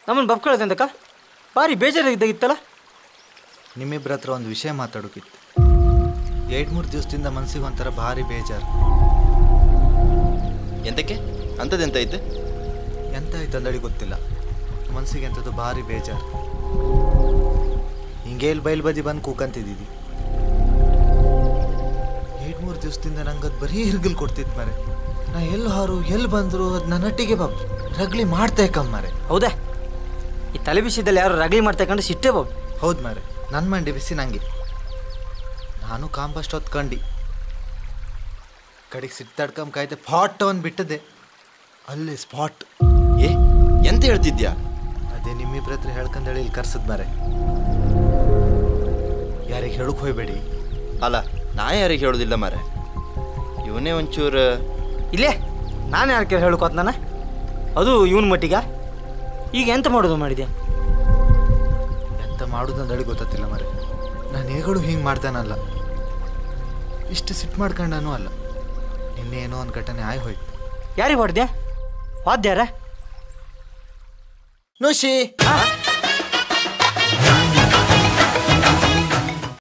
ನಮ್ಮನ್ನು ಬಬ್ಕೊಳ್ಳೋದಂತಕ್ಕ ಭಾರಿ ಬೇಜಾರಾಗಿದ್ದಾಗಿತ್ತಲ್ಲ ನಿಮ್ಮಿಬ್ಬರ ಹತ್ರ ಒಂದು ವಿಷಯ ಮಾತಾಡೋಕಿತ್ತು ಎರಡು ಮೂರು ದಿವಸದಿಂದ ಮನ್ಸಿಗೆ ಒಂಥರ ಭಾರಿ ಬೇಜಾರು ಎಂತಕ್ಕೆ ಅಂಥದ್ದೆಂತ ಐತೆ ಎಂತ ಆಯ್ತು ಅಂದಳಿ ಗೊತ್ತಿಲ್ಲ ಮನ್ಸಿಗೆ ಎಂಥದ್ದು ಭಾರಿ ಬೇಜಾರು ಹಿಂಗೆ ಎಲ್ಲಿ ಬಯಲು ಬದಿ ಬಂದು ಕೂಕಂತಿದ್ದೀವಿ ಎರಡು ಮೂರು ದಿವಸದಿಂದ ನಂಗೆ ಅದು ಬರೀ ಹಿರ್ಗಲ್ ಕೊಡ್ತಿತ್ತು ಮಾರೆ ನಾ ಎಲ್ಲಿ ಹಾರು ಎಲ್ಲಿ ಬಂದರು ಅದು ನನ್ನಟ್ಟಿಗೆ ಬಾಬ್ ರಗ್ಲಿ ಮಾಡ್ತಾ ಕಮ್ಮಾರೆ ಹೌದಾ ಈ ತಲೆ ಬಿಸಿದಲ್ಲಿ ಯಾರು ರಗಳಿ ಮಾಡ್ತಾ ಕಂಡು ಸಿಟ್ಟೆ ಬಾಬು ಹೌದು ಮಾರೆ ನನ್ನ ಮಂಡಿ ಬಿಸಿ ನಂಗೆ ನಾನು ಕಾಂಬಸ್ಟ್ ಹೊತ್ಕಂಡು ಕಡೆಗೆ ಸಿಟ್ಟಾಡ್ಕೊಂಡ್ ಕಾಯ್ದೆ ಫಾಟ್ ಒಂದು ಬಿಟ್ಟದೆ ಅಲ್ಲಿ ಸ್ಪಾಟ್ ಏ ಎಂತ ಹೇಳ್ತಿದ್ಯಾ ಅದೇ ನಿಮ್ಮಿಬ್ರ ಹತ್ರ ಹೇಳ್ಕೊಂಡೇಳಿ ಇಲ್ಲಿ ಕರ್ಸದ್ ಮಾರೆ ಯಾರಿಗೆ ಹೇಳಕ್ ಹೋಯ್ಬೇಡಿ ಅಲ್ಲ ನಾ ಯಾರಿಗೆ ಹೇಳೋದಿಲ್ಲ ಮಾರೆ ಇವನೇ ಒಂಚೂರು ಇಲ್ಲೇ ನಾನು ಯಾರು ಕೇಳಿ ಹೇಳ್ಕೋತ ನಾನು ಅದು ಇವನ್ ಮಟ್ಟಿಗ ಈಗ ಎಂತ ಮಾಡೋದು ಮಾಡಿದೆ ಎಂತ ಮಾಡುದು ಅಂದಳಿ ಗೊತ್ತಿಲ್ಲ ಮಾರೆ ನಾನು ಹೇಗಳು ಹಿಂಗೆ ಮಾಡ್ತಾನಲ್ಲ ಇಷ್ಟು ಸಿಟ್ಟು ಮಾಡ್ಕೊಂಡನೂ ಅಲ್ಲ ನಿನ್ನೆ ಏನೋ ಒಂದು ಘಟನೆ ಆಯ್ ಹೋಯ್ತು ಯಾರಿಗೆ ಹೊಡೆದೆ ವಾದ್ಯಾರ ನುಷಿ ಆ?